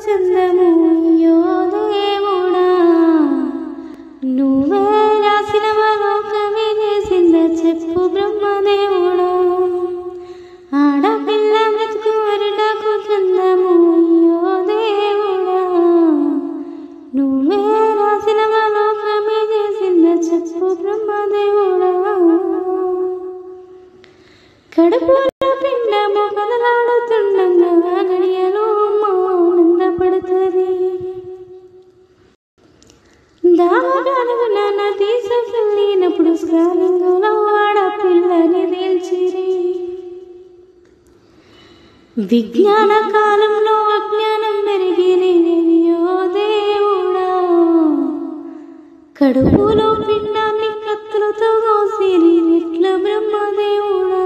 చందము అయ్యో దేవుడా నువ్వే రాసిన లోకమే చేసింద చెప్పు బ్రహ్మదేవుడా ఆడపిల్ల బ్రతుకు వరడకు చందము అయ్యో దేవుడా నువ్వే రాసిన లోకమే చేసింద చెప్పు బ్రహ్మదేవుడా కడుపులో పిండము కదలాడుతుండగా గడియలో ఆనందపడుతుంది దాగనుగున తీసుకెళ్ళినప్పుడు స్కానింగులో ఆడపిల్లని తేల్చిరి విజ్ఞాన కాలంలో అజ్ఞానం పెరిగినయ్యో దేవుడా కడుపులో పిండాన్ని కత్తులతో కోసిరి ఇట్ల బ్రహ్మదేవుడా